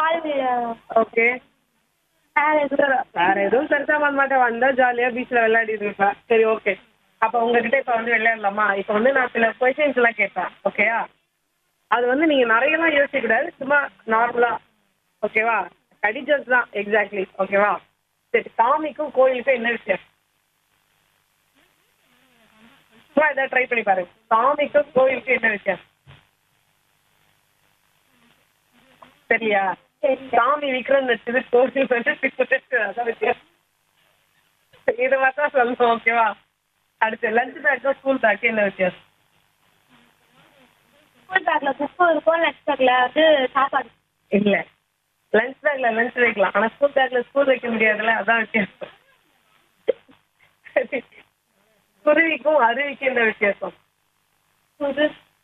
பால் okay வேற எதுவும் வேற எதுவும் பெருசா பண்ண மாட்டேன் வந்தா ஜாலியா பீச்ல விளையாடிட்டு இருப்பேன் சரி ஓகே அப்ப உங்ககிட்ட இப்ப வந்து விளையாடலாமா இப்ப வந்து நான் சில கொஸ்டின்ஸ் எல்லாம் கேட்பேன் ஓகேயா அது வந்து நீங்க நிறைய எல்லாம் யோசிக்க கூடாது சும்மா நார்மலா ஓகேவா கடிஜஸ் தான் எக்ஸாக்ட்லி ஓகேவா சரி சாமிக்கும் கோயிலுக்கும் என்ன விஷயம் சும்மா ஏதாவது ட்ரை பண்ணி பாருங்க சாமிக்கும் கோயிலுக்கும் என்ன விஷயம் சரியா சரி சாமி விக்ரம் வச்சது கோவில் வந்து விக்ரம் அதான் வித்தியாசம் இது மட்டும் சொல்லணும் ஓகேவா அடுத்து லஞ்ச் பேக்கும் ஸ்கூல் பேக்கு என்ன வித்தியாசம் ஸ்கூல் பேக்ல புக்கு இருக்கும் லஞ்ச் பேக்ல வந்து சாப்பாடு இல்ல லஞ்ச் பேக்ல லஞ்ச் வைக்கலாம் ஆனா ஸ்கூல் பேக்ல ஸ்கூல் வைக்க முடியாதுல்ல அதான் வித்தியாசம் சரி. குருவிக்கும் அருவிக்கும் என்ன வித்தியாசம் புது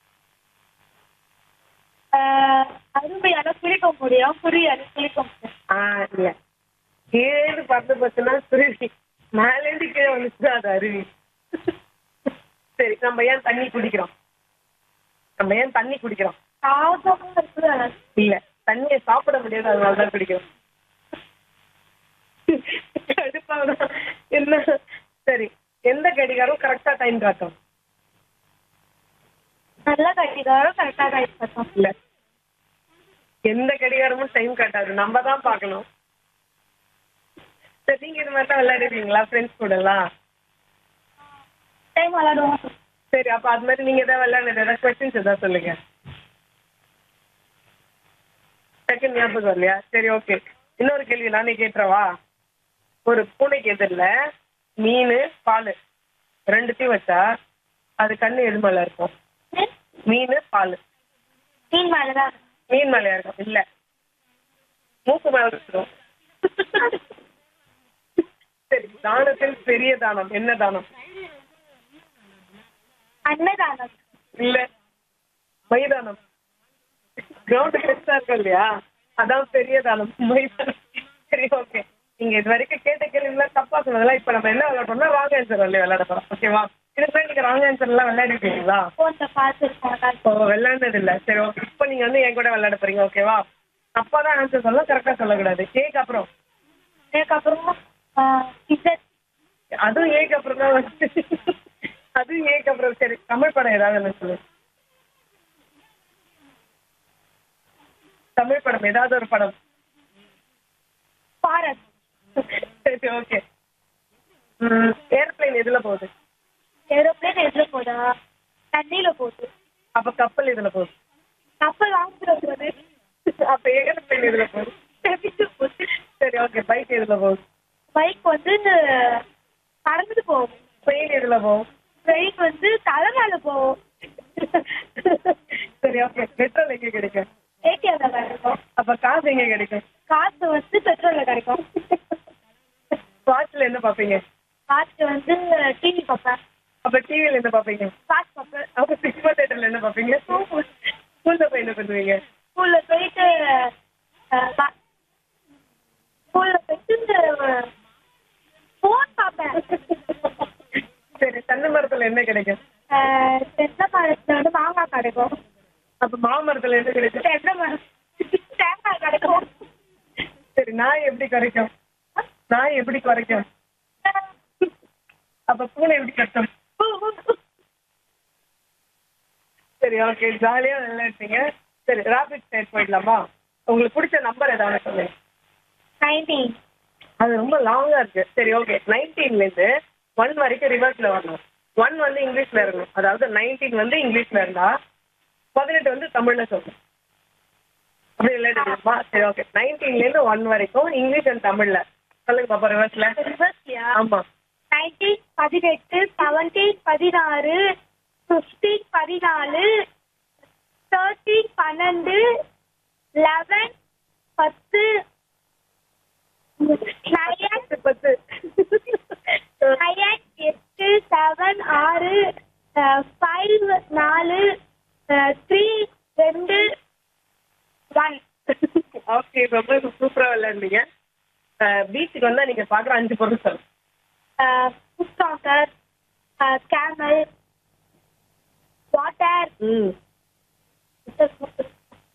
அருமையான குளிக்க முடியும் புரியாது குளிக்க முடியும் ஆ இல்ல கீழே பறந்து பார்த்துனா குருவி மேலேருந்து கீழே வந்துச்சுன்னா அது அருவி சரி நம்ம ஏன் தண்ணி குடிக்கிறோம் நம்ம ஏன் தண்ணி குடிக்கிறோம் சாதமா இருக்குது இல்ல தண்ணியை சாப்பிட முடியாது அதனால தான் குடிக்கிறோம் கடுப்பாதான் என்ன சரி எந்த கடிகாரம் கரெக்டா டைம் காட்டும் நல்லா கட்டிக்காரும் கரெக்டாக கைட் பார்த்தோம் இல்ல எந்த கடிகாரமும் டைம் காட்டாது நம்ம தான் பார்க்கணும் சரி நீங்க இது மாதிரி தான் விளையாடுவீங்களா ஃப்ரெண்ட்ஸ் கூட எல்லாம் டைம் விளாடுவோம் சரி அப்ப அது மாதிரி நீங்க ஏதாவது விளையாடுறது ஏதாவது கொஸ்டின்ஸ் ஏதாவது சொல்லுங்க செகண்ட் ஞாபகம் இல்லையா சரி ஓகே இன்னொரு கேள்வி நானே கேட்டுறவா ஒரு பூனைக்கு எதிரில் மீன் பால் ரெண்டுத்தையும் வச்சா அது கண்ணு எது மேல இருக்கும் மீன் பால் மீன் மேலதான் மீன் மேலையா இருக்கும் இல்ல மூக்கு மேல இருக்கும் சரி தானத்தில் பெரிய தானம் என்ன தானம் அன்னதானம் இல்ல மைதானம் கிரவுண்ட் பெருசா இருக்கும் இல்லையா அதான் பெரிய தானம் மைதானம் சரி ஓகே நீங்க இது வரைக்கும் கேட்ட கேள்விலாம் தப்பா சொன்னதெல்லாம் இப்ப நம்ம என்ன விளையாடுறோம்னா ராங் ஆன்சர் வந்து விளையாட போறோம் ஓகேவா இதுக்கு நீங்க ராங் ஆன்சர் எல்லாம் விளையாடிருக்கீங்களா ஃபோனில் பார்த்துருக்கோம் இப்போ விளையாண்டது இல்ல சரி ஓகே இப்போ நீங்க வந்து என் கூட விளையாட போறீங்க ஓகேவா அப்பா தான் ஆன்சர் சொல்லலாம் கரெக்டா சொல்லக்கூடாது ஏக்கு அப்புறம் அதுக்கப்புறம் இசட் அதுவும் ஏக்கு அப்புறம் தான் வந்து அதுவும் ஏக்கு அப்புறம் சரி தமிழ் படம் ஏதாவது ஒண்ணு சொல்லு தமிழ் படம் ஏதாவது ஒரு படம் பாரத் சரி ஓகே ஏர்பிளைன் எதுல போகுது ஏரோப்ளேன் எதில் போதா தண்ணியில போகுது அப்ப கப்பல் இதுல போகுது கப்பல் ஆங்கில போகுது அப்ப ஏர்பிளைன் எதுல போகுது தப்பிச்சு போகுது சரி ஓகே பைக் எதுல போகுது பைக் வந்து பறந்துட்டு போகும் ட்ரெயின் எதுல போகும் ட்ரெயின் வந்து தலை மேல போகும் சரி ஓகே பெட்ரோல் எங்க கிடைக்கும் ஏடிஎம்ல கிடைக்கும் அப்ப காசு எங்க கிடைக்கும் காசு வந்து பெட்ரோல்ல கிடைக்கும் வாட்ச்ல என்ன பாப்பீங்க காசு வந்து டிவி பார்ப்பேன் அப்ப டிவில என்ன பாப்பீங்க காசு பார்ப்பேன் அப்ப சினிமா தேட்டர்ல என்ன பாப்பீங்க ஸ்கூல்ல போய் என்ன பண்ணுவீங்க ஸ்கூல்ல போயிட்டு ஸ்கூல்ல போயிட்டு ஃபோன் பார்ப்பேன் சரி தென்னை மரத்துல என்ன கிடைக்கும் அஹ், தென்னை மரத்துல வந்து மாங்காய் கிடைக்கும் அப்ப மாமரத்துல என்ன கிடைக்கும் தென்னை மரம் தேங்காய் கிடைக்கும் சரி நாய் எப்படி குறைக்கும் நாய் எப்படி குறைக்கும் அப்ப பூனை எப்படி கட்டும் சரி ஓகே ஜாலியா விளையாடுறீங்க சரி ராபிட் சைட் போயிடலாமா உங்களுக்கு பிடிச்ச நம்பர் ஏதாவது சொல்லுங்க நைன்டீன் அது ரொம்ப லாங்கா இருக்கு சரி ஓகே நைன்டீன்ல இருந்து ஒன் வரைக்கும் ரிவர்ஸ்ல வரணும் ஒன் வந்து இங்கிலீஷ்ல இருக்கணும் அதாவது நைன்டீன் வந்து இங்கிலீஷ்ல இருந்தா பதினெட்டு வந்து தமிழ்ல சொல்லணும் அப்படி விளையாடுமா சரி ஓகே நைன்டீன்ல இருந்து ஒன் வரைக்கும் இங்கிலீஷ் அண்ட் தமிழ்ல சொல்லுங்க பாப்பா ரிவர்ஸ்ல ரிவர்ஸ்லயா ஆமா நைன்டீன் பதினெட்டு செவன்டீன் பதினாறு ஃபிஃப்டீன் பதினாலு தேர்ட்டீன் பன்னெண்டு லெவன் பத்து நயன் பத்து நயன் எட்டு செவன் ஆறு ஃபைவ் நாலு த்ரீ ரெண்டு ஒன் ஓகே ரொம்ப சூப்பரா விளையாடுறீங்க பீச்சுக்கு வந்தா நீங்க பாக்குற அஞ்சு பொருள் சொல்லுங்க ஃபுட் கவுண்டர் கேமல் வாட்டர் ம்